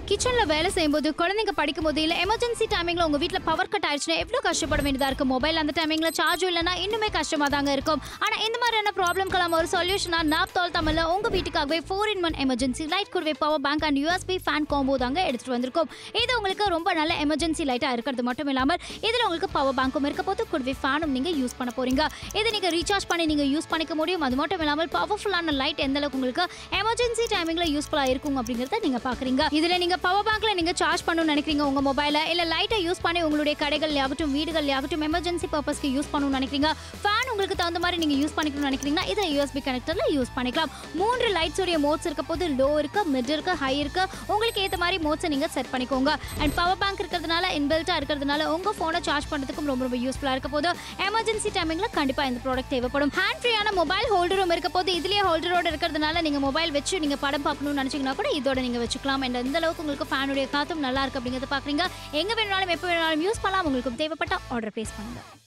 கிச்சன்ல வேலை செய்யும்போது குழந்தைங்க படிக்கும்போது இல்ல எமர்ஜென்சி டைமிங்ல உங்க வீட்ல பவர் கட் ஆயிடுச்சுன்னா எவ்வளவு கஷ்டப்பட வேண்டியதா இருக்கு மொபைல் அந்த டைமிங்ல சார்ஜும் இல்லைன்னா இன்னுமே கஷ்டமா தாங்க இருக்கும் ஆனா இந்த மாதிரியான ப்ராப்ளம்க்கெல்லாம் ஒரு சொல்யூஷனா நாப் தோல் தமிழ்ல உங்க வீட்டுக்காகவே four in one emergency light கூடவே power bank and USB fan combo தாங்க எடுத்துட்டு வந்திருக்கோம் இது உங்களுக்கு ரொம்ப நல்ல எமர்ஜென்சி லைட்டா இருக்கிறது மட்டும் இல்லாமல் இதுல உங்களுக்கு பவர் பேங்க்கும் இருக்க போது கூடவே ஃபேனும் நீங்க யூஸ் பண்ண போறீங்க இது நீங்க ரீசார்ஜ் பண்ணி நீங்க யூஸ் பண்ணிக்க முடியும் அது மட்டும் இல்லாமல் பவர்ஃபுல்லான லைட் எந்த அளவுக்கு உங்களுக்கு எமர்ஜென்சி டைமிங்ல யூஸ்ஃபுல்லா இருக்கும் அப்படிங்கறத நீங்க பாக்குறீங்க இதுல நீங்க பவர் பேங்க்ல நீங்க சார்ஜ் பண்ணணும்னு நினைக்கிறீங்க உங்க மொபைல இல்ல லைட்டை யூஸ் பண்ணி உங்களுடைய கடைகள் ஆகட்டும் வீடுகள் ஆகட்டும் எமர்ஜென்சி பர்பஸ்க்கு யூஸ் பண்ணணும்னு நினைக்கிறீங்க ஃபேன் உங்களுக்கு தகுந்த மாதிரி நீங்க யூஸ் பண்ணிக்கணும்னு நினைக்கிறீங்கன்னா இதை யூஎஸ்பி கனெக்டர்ல யூஸ் பண்ணிக்கலாம் மூன்று லைட்ஸ் உடைய மோட்ஸ் இருக்க போது லோ இருக்கு மிட் இருக்கு ஹை இருக்கு உங்களுக்கு ஏத்த மாதிரி மோட்ஸை நீங்க செட் பண்ணிக்கோங்க அண்ட் பவர் பேங்க் இருக்கிறதுனால இன்பில்ட்டா இருக்கிறதுனால உங்க போனை சார்ஜ் பண்றதுக்கும் ரொம்ப ரொம்ப யூஸ்ஃபுல்லா இருக்க போது எமர்ஜென்சி டைமிங்ல கண்டிப்பா இந்த ப்ராடக்ட் தேவைப்படும் ஹேண்ட் ஃப்ரீயான மொபைல் ஹோல்டரும் இருக்க போது இதுலயே ஹோல்டரோட இருக்கிறதுனால நீங்க மொபைல் வச்சு நீங்க படம் பார்க்கணும்னு நினைச்சீங்கன்னா கூட இதோட நீங்க வச்சுக்கலாம் அண்ட் எந்த அளவுக்கு உங்களுக்கு ஃபேனுடைய காத்தும் நல்லா இருக்கு அப்படிங்கறத பாக்குறீங்க எங்க வேணாலும் எப்போ வேணாலும் யூஸ் பண்ணலாம் உங்களுக்கு தேவைப்பட்ட ஆர்டர் பேஸ் பண்ணுங்க